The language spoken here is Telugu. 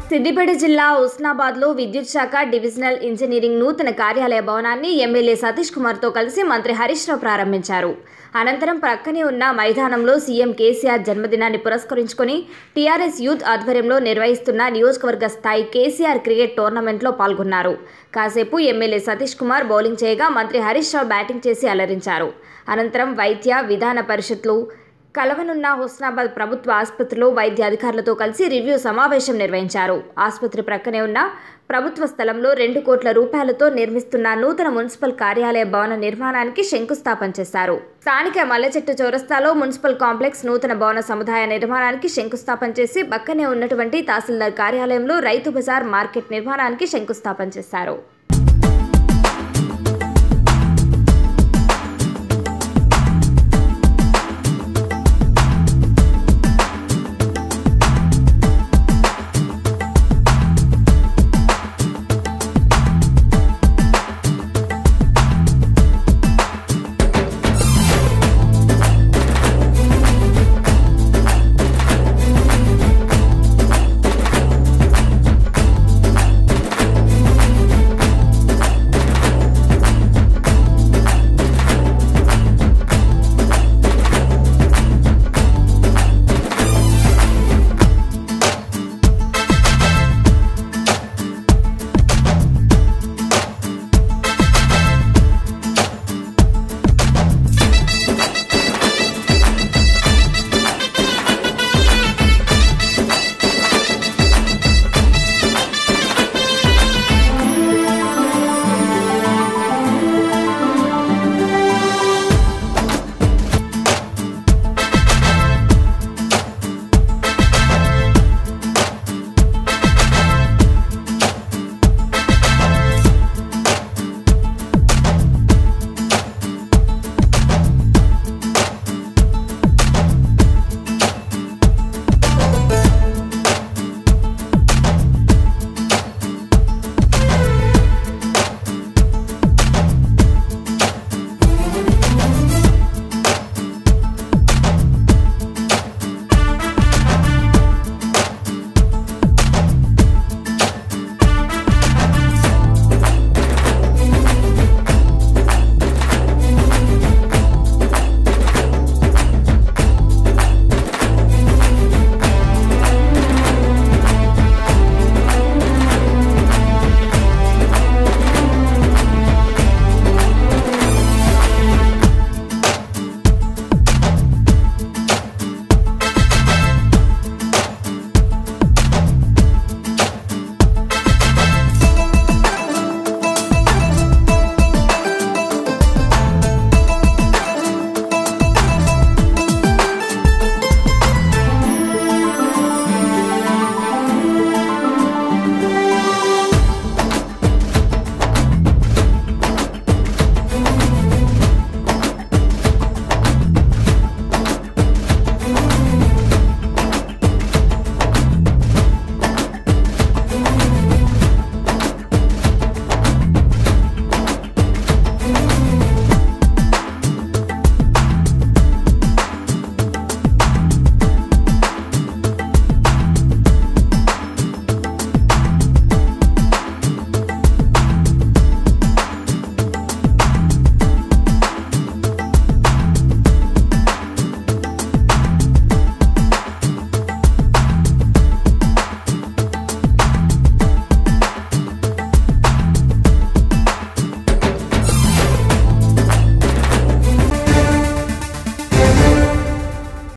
సిద్దిపేట జిల్లా ఉస్నాబాద్లో విద్యుత్ శాఖ డివిజనల్ ఇంజనీరింగ్ నూతన కార్యాలయ భవనాన్ని ఎమ్మెల్యే సతీష్ కుమార్తో కలిసి మంత్రి హరీష్ రావు ప్రారంభించారు అనంతరం ప్రక్కనే ఉన్న మైదానంలో సీఎం కేసీఆర్ జన్మదినాన్ని పురస్కరించుకొని టీఆర్ఎస్ యూత్ ఆధ్వర్యంలో నిర్వహిస్తున్న నియోజకవర్గ స్థాయి కేసీఆర్ క్రికెట్ టోర్నమెంట్లో పాల్గొన్నారు కాసేపు ఎమ్మెల్యే సతీష్ కుమార్ బౌలింగ్ చేయగా మంత్రి హరీష్ రావు బ్యాటింగ్ చేసి అలరించారు అనంతరం వైద్య విధాన పరిషత్లు కలవనున్న హుస్నాబాద్ ప్రభుత్వ ఆసుపత్రిలో వైద్య అధికారులతో కలిసి రివ్యూ సమావేశం నిర్వహించారు ఆసుపత్రి ప్రక్కనే ఉన్న ప్రభుత్వ స్థలంలో రెండు కోట్ల రూపాయలతో నిర్మిస్తున్న నూతన మున్సిపల్ కార్యాలయ భవన నిర్మాణానికి శంకుస్థాపన చేశారు స్థానిక మల్లెచెట్టు చౌరస్తాలో మున్సిపల్ కాంప్లెక్స్ నూతన భవన సముదాయ నిర్మాణానికి శంకుస్థాపన చేసి పక్కనే ఉన్నటువంటి తహసీల్దార్ కార్యాలయంలో రైతు బజార్ మార్కెట్ నిర్మాణానికి శంకుస్థాపన చేశారు